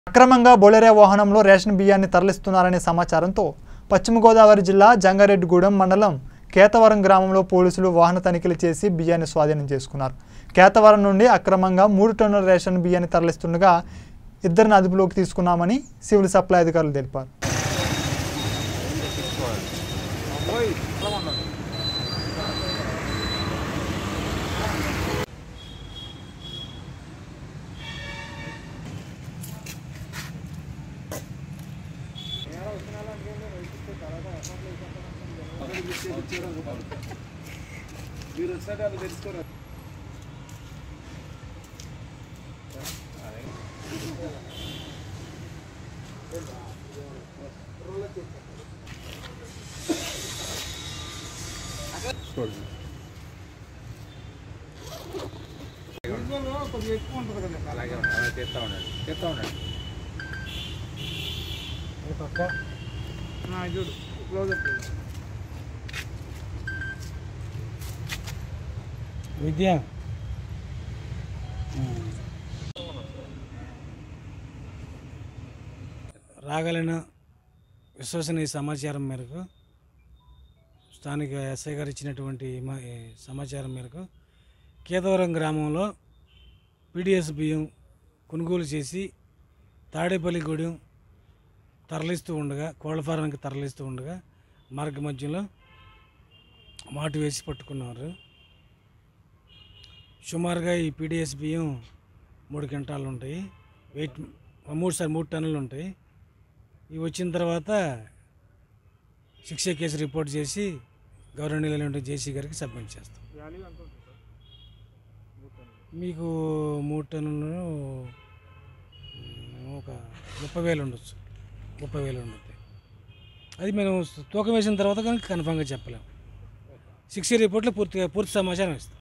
అక్రమంగా బొలెరే వాహనంలో రేషన్ బియ్యాన్ని తరలిస్తున్నారనే సమాచారంతో పశ్చిమ గోదావరి జిల్లా జంగారెడ్డిగూడెం మండలం కేతవరం గ్రామంలో పోలీసులు వాహన తనిఖీలు చేసి బియ్యాన్ని స్వాధీనం చేసుకున్నారు కేతవరం నుండి అక్రమంగా మూడు టన్నుల రేషన్ బియ్యాన్ని తరలిస్తుండగా ఇద్దరిని అదుపులోకి తీసుకున్నామని సివిల్ సప్లై అధికారులు తెలిపారు మీరు వచ్చినట్టు వాళ్ళు తెలుసుకోరు కొద్దిగా ఎక్కువ ఉంటుంది కదా అలాగే ఉంది. అలా తెస్తా ఉండండి తెస్తా ఉండండి నా చూడు క్లోజ్ అప్ విద్య రాగలిన విశ్వసనీయ సమాచారం మేరకు స్థానిక ఎస్ఐ గారు ఇచ్చినటువంటి మా- ఈ సమాచారం మేరకు కేతవరం గ్రామంలో పీడిఎస్ బియ్యం కొనుగోలు చేసి తాడేపల్లిగూడెం తరలిస్తూ ఉండగా కోళ్ళ ఫారానికి తరలిస్తూ ఉండగా మార్గ మధ్యలో మాటు వేసి పట్టుకున్నారు సుమారుగా ఈ పీడిఎస్ బియ్యం మూడు క్వింటాలు ఉంటాయి వెయిట్ మూడు సార్ మూడు టన్నులు ఉంటాయి ఇవి వచ్చిన తర్వాత శిక్ష కేసు రిపోర్ట్ చేసి గవర్నమెంట్ జేసీ గారికి సబ్మిట్ చేస్తాం వాల్యూ ఎంత ఉంటుంది సార్ మీకు మూడు టన్నులు మ్, ఒక ముప్పై వేలు ఉండొచ్చు ముప్పై వేలు ఉండొచ్చు అది మేము తూకం వేసిన తర్వాత కనుక కన్ఫామ్గా చెప్పలేము శిక్ష రిపోర్ట్లో పూర్తిగా పూర్తి సమాచారం ఇస్తాం